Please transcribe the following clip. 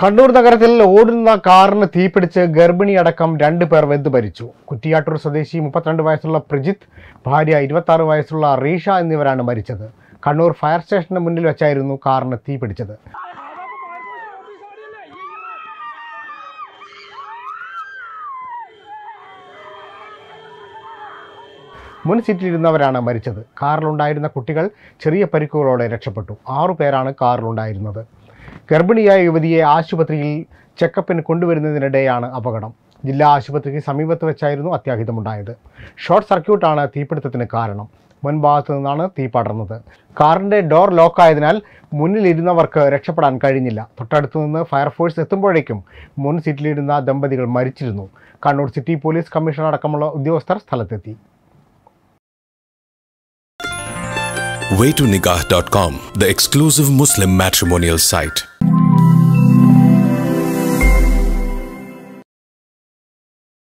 കണ്ണൂർ നഗരത്തിൽ ഓടുന്ന കാറിന് തീപിടിച്ച് ഗർഭിണിയടക്കം രണ്ടു പേർ വെന്തു മരിച്ചു കുറ്റിയാട്ടൂർ സ്വദേശി മുപ്പത്തിരണ്ട് വയസ്സുള്ള പ്രജിത്ത് ഭാര്യ ഇരുപത്തി ആറ് വയസ്സുള്ള റീഷ എന്നിവരാണ് മരിച്ചത് കണ്ണൂർ ഫയർ സ്റ്റേഷന് മുന്നിൽ വെച്ചായിരുന്നു കാറിന് തീപിടിച്ചത് മുൻ സീറ്റിലിരുന്നവരാണ് മരിച്ചത് കാറിലുണ്ടായിരുന്ന കുട്ടികൾ ചെറിയ പരിക്കുകളോടെ രക്ഷപ്പെട്ടു ആറു പേരാണ് കാറിലുണ്ടായിരുന്നത് ഗർഭിണിയായ യുവതിയെ ആശുപത്രിയിൽ ചെക്കപ്പിന് കൊണ്ടുവരുന്നതിനിടെയാണ് അപകടം ജില്ലാ ആശുപത്രിക്ക് സമീപത്ത് വെച്ചായിരുന്നു അത്യാഹിതമുണ്ടായത് ഷോർട്ട് സർക്യൂട്ടാണ് തീപിടുത്തത്തിന് കാരണം മുൻഭാഗത്തു നിന്നാണ് തീ പടർന്നത് കാറിൻ്റെ ഡോർ ലോക്കായതിനാൽ മുന്നിലിരുന്നവർക്ക് രക്ഷപ്പെടാൻ കഴിഞ്ഞില്ല തൊട്ടടുത്തു നിന്ന് ഫയർഫോഴ്സ് എത്തുമ്പോഴേക്കും മുൻ സീറ്റിലിരുന്ന ദമ്പതികൾ മരിച്ചിരുന്നു കണ്ണൂർ സിറ്റി പോലീസ് കമ്മീഷണർ അടക്കമുള്ള ഉദ്യോഗസ്ഥർ സ്ഥലത്തെത്തി waytonikah.com, the exclusive Muslim matrimonial site.